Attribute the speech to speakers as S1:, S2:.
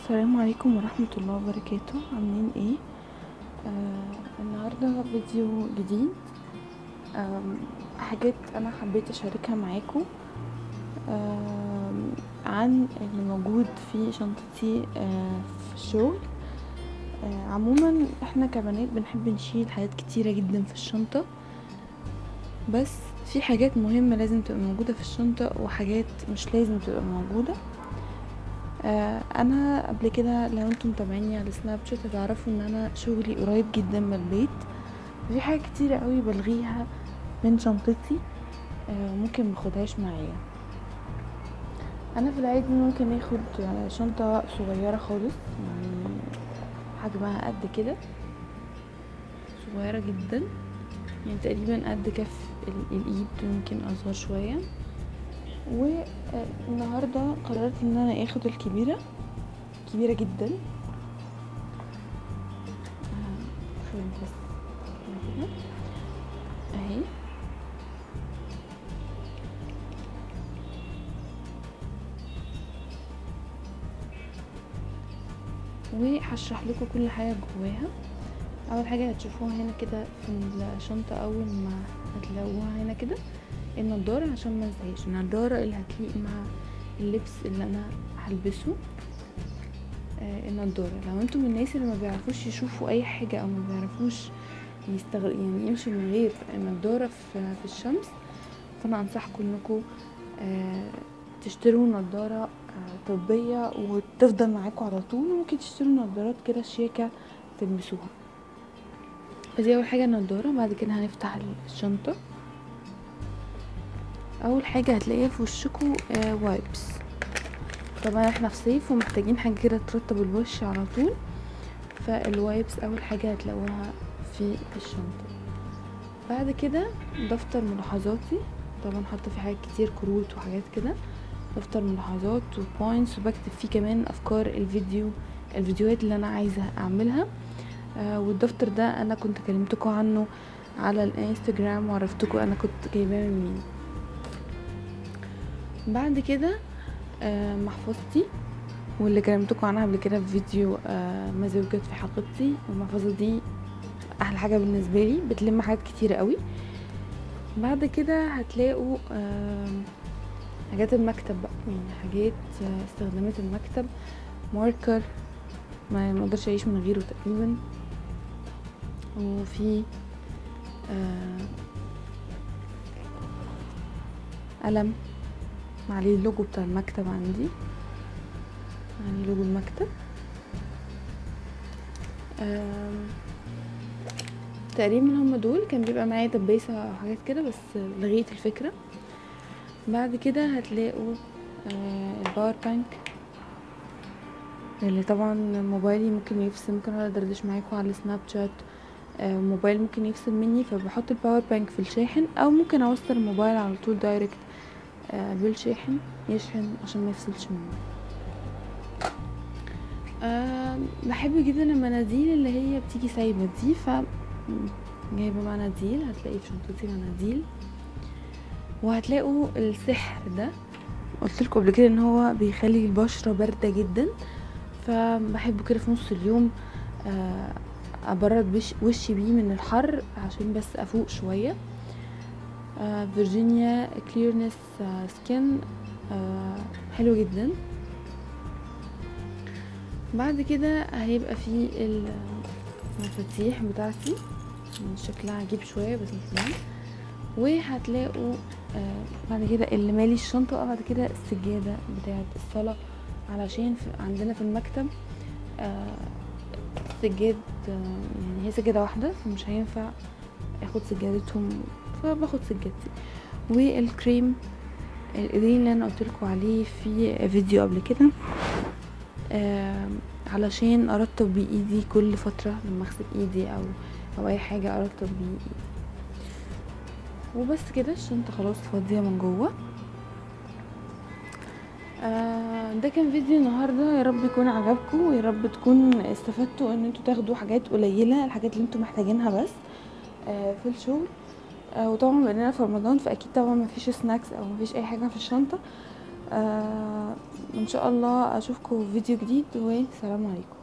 S1: السلام عليكم ورحمة الله وبركاته عاملين ايه آه النهاردة فيديو جديد آم، حاجات انا حبيت اشاركها معاكم آم، عن اللي موجود في شنطتي آه في الشغل آه عموما احنا كبنات بنحب نشيل حاجات كتيرة جدا في الشنطة بس في حاجات مهمة لازم تبقى موجودة في الشنطة وحاجات مش لازم تبقى موجودة آه، انا قبل كده لو انتم متابعيني على سناب شات هتعرفوا ان انا شغلي قريب جدا من البيت في حاجات كتيرة قوي بلغيها من شنطتي آه، ممكن ماخدهاش معايا انا في العادي ممكن اخد آه، شنطة صغيرة خالص يعني حجمها قد كده صغيرة جدا يعني تقريبا قد كف ال- الايد يمكن اصغر شوية والنهاردة قررت ان انا اخد الكبيرة كبيرة جدا آه، خد بس كده اهي وهشرح لكم كل حاجة جواها اول حاجة هتشوفوها هنا كده في الشنطة اول ما هتلاقوها هنا كده النضارة عشان ما ازهقش النضارة اللي هتليق مع اللبس اللي انا هلبسه آه النضارة لو انتم من الناس اللي ما بيعرفوش يشوفوا اي حاجة او ما بيعرفوش يستغل يعني يمشوا من غير نضارة في, في الشمس فانا انصحكم انكم آه تشتروا نضارة آه طبية وتفضل معاكم على طول ممكن تشتروا نضارات كده شيكة تلبسوها فدي اول حاجة النضارة بعد كده هنفتح الشنطة اول حاجه هتلاقيها في وشكوا آه وايبس طبعا احنا في صيف ومحتاجين حاجه كده ترطب الوش على طول فالوايبس اول حاجه هتلاقوها في الشنطه بعد كده دفتر ملاحظاتي طبعا حاطه فيه حاجات كتير كروت وحاجات كده دفتر ملاحظات وبوينتس وبكتب فيه كمان افكار الفيديو الفيديوهات اللي انا عايزه اعملها آه والدفتر ده انا كنت كلمتكم عنه على الانستجرام وعرفتكم انا كنت جايباه من مين بعد كده آه، محفظتي واللي كلمتكم عنها قبل كده في فيديو آه، ماذا يوجد في حقيبتي المحفظة دي احلى حاجة بالنسبة لي بتلم حاجات كتيرة قوي بعد كده هتلاقوا آه، حاجات المكتب بقى يعني حاجات آه، استخدامات المكتب ماركر ما مقدرش اعيش من غيره تقريبا وفي آه، قلم عليه اللوجو بتاع المكتب عندي يعني لوجو المكتب آم، تقريبا هم دول كان بيبقى معايا دباسة او حاجات كده بس لغيت الفكرة بعد كده هتلاقوا آه، الباور بانك اللي طبعا موبايلي ممكن يفصل ممكن اقعد ادردش معاكم على سناب شات آه، موبايل ممكن يفصل مني فبحط الباور بانك في الشاحن او ممكن اوصل الموبايل على طول دايركت آه، بالشاحن يشحن عشان ما يفصلش مني أه بحب جدا المناديل اللي هي بتيجي سايبه دي ف جايبه مناديل هتلاقي في شنطتي مناديل وهتلاقوا السحر ده قلت لكم قبل كده ان هو بيخلي البشره بارده جدا فبحبه كده في نص اليوم آه، ابرد وش وشي بيه من الحر عشان بس افوق شويه آه، فيرجينيا كليرنس سكين حلو جدا بعد كده هيبقى في المفاتيح بتاعتي شكلها عجيب شويه بس مش مهم وهتلاقوا آه، بعد كده اللي مالي الشنطه بقى بعد كده السجاده بتاعه الصلاه علشان في عندنا في المكتب آه، سجاد آه، يعني هي سجاده واحده فمش هينفع اخد سجادتهم فباخد سجادتي والكريم الايدين اللي انا قلت لكم عليه في فيديو قبل كده آم، علشان ارطب بيه ايدي كل فتره لما اغسل ايدي او او اي حاجه ارطب بيه ايدي وبس كده الشنطه خلاص فاضيه من جوه آه، ده كان فيديو النهارده يا رب يكون عجبكم ويا رب تكون استفدتوا ان انتوا تاخدوا حاجات قليله الحاجات اللي انتوا محتاجينها بس آه، في الشغل آه، وطبعا باننا في رمضان فاكيد طبعا مفيش سناكس او مفيش اي حاجه في الشنطه آه ان شاء الله اشوفكم في فيديو جديد والسلام عليكم